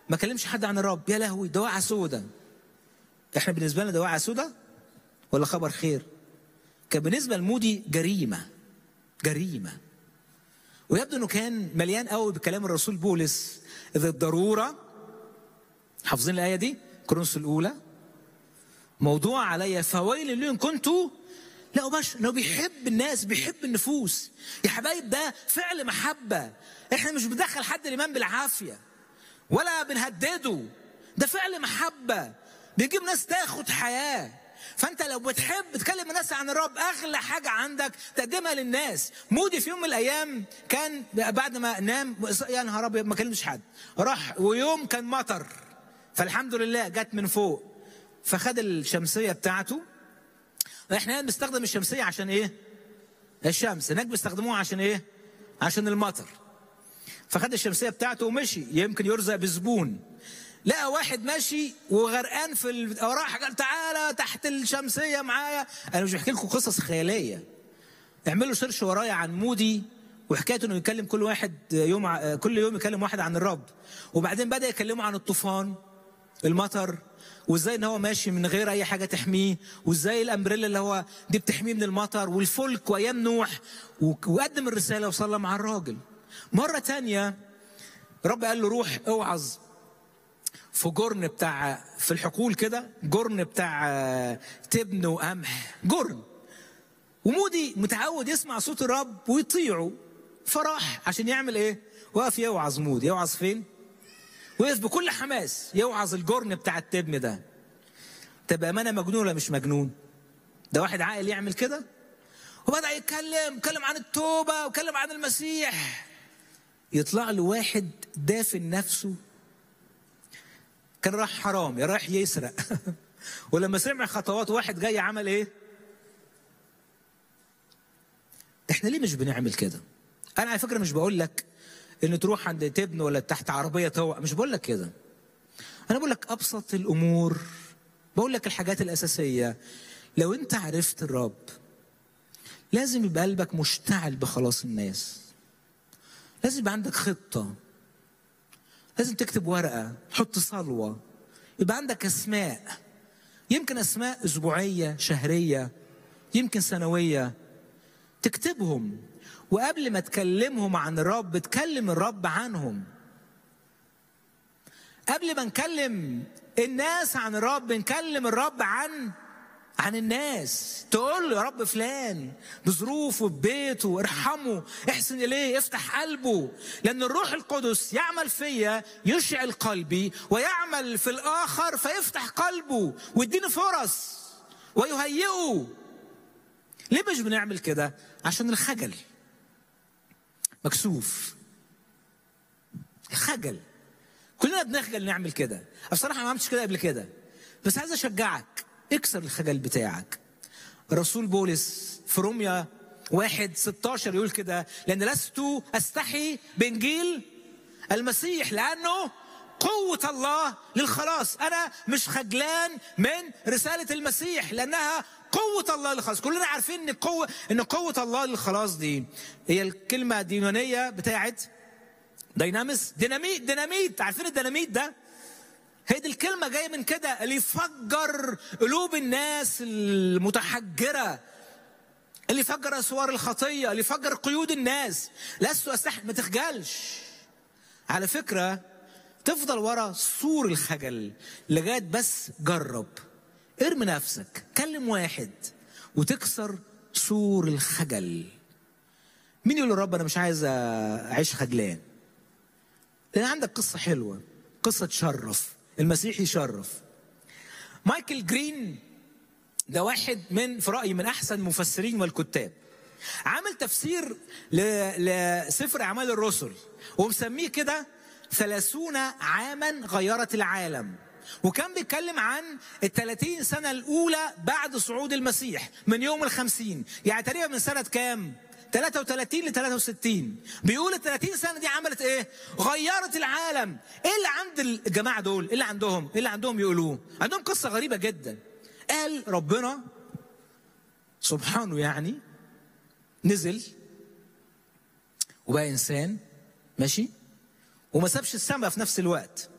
ما كلمش حد عن الرب يا لهوي ده وقعه سودة احنا بالنسبه لنا ده وقعه سودة ولا خبر خير كان بالنسبه لمودي جريمه جريمه ويبدو انه كان مليان قوي بكلام الرسول بولس اذ الضروره حافظين الايه دي كورنثوس الاولى موضوع عليا فويل لي ان كنت لا أبشر انه بيحب الناس بيحب النفوس يا حبايب ده فعل محبه احنا مش بندخل حد الايمان بالعافيه ولا بنهدده ده فعل محبه بيجيب ناس تاخد حياه فانت لو بتحب تكلم الناس عن الرب اغلى حاجه عندك تقدمها للناس مودي في يوم من الايام كان بعد ما نام يا نهار ابيض ما كلمش حد راح ويوم كان مطر فالحمد لله جت من فوق فخد الشمسيه بتاعته احنا بنستخدم الشمسيه عشان ايه الشمس هناك بيستخدموها عشان ايه عشان المطر فخد الشمسيه بتاعته ومشي يمكن يرزق بزبون لقى واحد ماشي وغرقان في ال... راح قال تعالى تحت الشمسيه معايا انا مش بحكي لكم قصص خياليه اعملوا سيرش ورايا عن مودي وحكايه انه يكلم كل واحد يوم ع- كل يوم يكلم واحد عن الرب وبعدين بدا يكلمه عن الطوفان المطر وازاي ان هو ماشي من غير اي حاجه تحميه وازاي الامبريلا اللي هو دي بتحميه من المطر والفلك وايام نوح و- وقدم الرساله وصلى مع الراجل مره تانية رب قال له روح اوعظ في جرن بتاع في الحقول كده جرن بتاع آه، تبن وقمح جرن ومودي متعود يسمع صوت الرب ويطيعه فراح عشان يعمل ايه وقف يوعظ مودي يوعظ فين وقف بكل حماس يوعظ الجرن بتاع التبن ده طب امانه مجنون ولا مش مجنون ده واحد عاقل يعمل كده وبدا يتكلم يتكلم عن التوبه ويتكلم عن المسيح يطلع له واحد دافن نفسه كان راح حرام يا رايح يسرق ولما سمع خطوات واحد جاي عمل ايه احنا ليه مش بنعمل كده انا على فكره مش بقول لك ان تروح عند تبن ولا تحت عربيه توع مش بقول لك كده انا بقول لك ابسط الامور بقول لك الحاجات الاساسيه لو انت عرفت الرب لازم يبقى قلبك مشتعل بخلاص الناس لازم يبقى عندك خطه لازم تكتب ورقه حط صلوه يبقى عندك اسماء يمكن اسماء اسبوعيه شهريه يمكن سنويه تكتبهم وقبل ما تكلمهم عن الرب تكلم الرب عنهم قبل ما نكلم الناس عن الرب نكلم الرب عن عن الناس تقول له يا رب فلان بظروفه ببيته ارحمه احسن اليه افتح قلبه لان الروح القدس يعمل فيا يشعل قلبي ويعمل في الاخر فيفتح قلبه ويديني فرص ويهيئه ليه مش بنعمل كده عشان الخجل مكسوف الخجل كلنا بنخجل نعمل كده بصراحه ما عملتش كده قبل كده بس عايز اشجعك اكسر الخجل بتاعك رسول بولس في روميا واحد 16 يقول كده لان لست استحي بانجيل المسيح لانه قوة الله للخلاص أنا مش خجلان من رسالة المسيح لأنها قوة الله للخلاص كلنا عارفين إن قوة إن قوة الله للخلاص دي هي الكلمة الدينونية بتاعت دينامس ديناميت ديناميت عارفين الديناميت ده هي دي الكلمة جاية من كده اللي يفجر قلوب الناس المتحجرة اللي يفجر أسوار الخطية اللي يفجر قيود الناس لست أستحي ما تخجلش على فكرة تفضل ورا سور الخجل لغاية بس جرب ارمي نفسك كلم واحد وتكسر سور الخجل مين يقول للرب انا مش عايز اعيش خجلان لان عندك قصه حلوه قصه تشرف المسيح يشرف مايكل جرين ده واحد من في رايي من احسن المفسرين والكتاب عامل تفسير ل- لسفر اعمال الرسل ومسميه كده ثلاثون عاما غيرت العالم وكان بيتكلم عن الثلاثين سنة الأولى بعد صعود المسيح من يوم الخمسين يعني تقريبا من سنة كام 33 ل 63 بيقول ال 30 سنه دي عملت ايه؟ غيرت العالم، ايه اللي عند الجماعه دول؟ ايه اللي عندهم؟ ايه اللي عندهم يقولوه؟ عندهم قصه غريبه جدا. قال ربنا سبحانه يعني نزل وبقى انسان ماشي؟ وما سابش السماء في نفس الوقت.